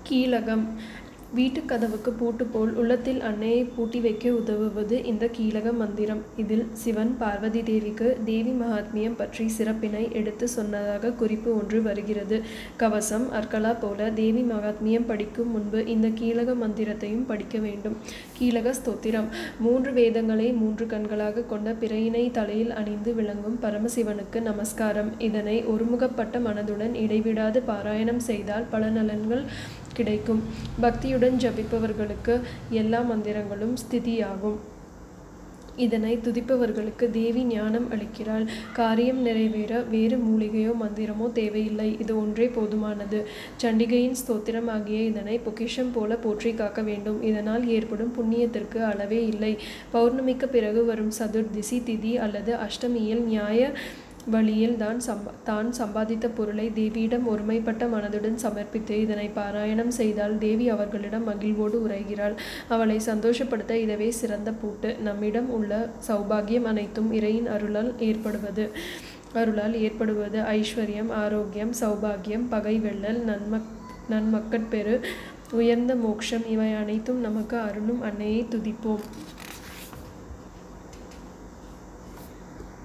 கீலகம் வீட்டுக் கதவுக்கு பூட்டு போல் உள்ளத்தில் அன்னையை பூட்டி வைக்க உதவுவது இந்த கீலக மந்திரம். இதில் சிவன் பார்வதி தேவிக்கு தேவி மகாத்மியம் பற்றி சிறப்பினை எடுத்துச் சொன்னதாக குறிப்பு ஒன்று வருகிறது. கவசம் அர்க்கலா போல தேவி மகாத்மியம் படிக்கும் முன்பு இந்த கீலக மந்திரத்தையும் படிக்க வேண்டும். கீலக ஸ்தோத்திரம் மூன்று வேதங்களை மூன்று கண்களாகக் கொண்ட பிறையினை தலையில் அணிந்து விளங்கும் பரமசிவனுக்கு நமஸ்காரம். இதனை ஒருமுகப்பட்ட மனதுடன் இடைவிடாது பாராயணம் செய்தால் பல நலன்கள் கிடைக்கும். பக்தியுடன் ஜபிப்பவர்களுக்கு எல்லா மந்திரங்களும் ஸ்திதியாகும். இதனை துதிப்பவர்களுக்கு தேவி ஞானம் அளிக்கிறாள். காரியம் நிறைவேற வேறு மூலிகையோ மந்திரமோ தேவையில்லை. இது ஒன்றே போதுமானது. சண்டிகையின் ஸ்தோத்திரம் ஆகிய இதனை பொக்கிஷம் போல போற்றிக் காக்க வேண்டும். இதனால் ஏற்படும் புண்ணியத்திற்கு அளவே இல்லை. பவுர்ணமிக்குப் பிறகு வரும் சதுர்தசி திதி அல்லது அஷ்டமியில் நியாய வழியில் தான் சம்பாதித்த பொருளை தேவியிடம் ஒருமைப்பட்ட மனதுடன் சமர்ப்பித்து இதனை பாராயணம் செய்தால் தேவி அவர்களிடம் மகிழ்வோடு உறைகிறாள். அவளை சந்தோஷப்படுத்த இதுவே சிறந்த பூட்டு. நம்மிடம் உள்ள சௌபாக்கியம் அனைத்தும் இறையின் அருளால் ஏற்படுவது. ஐஸ்வர்யம் ஆரோக்யம் சௌபாக்கியம் பகை வெல்லல் நன்மக்கட்பேறு உயர்ந்த மோக்ஷம் இவை அனைத்தும் நமக்கு அருளும் அன்னையை துதிப்போம்.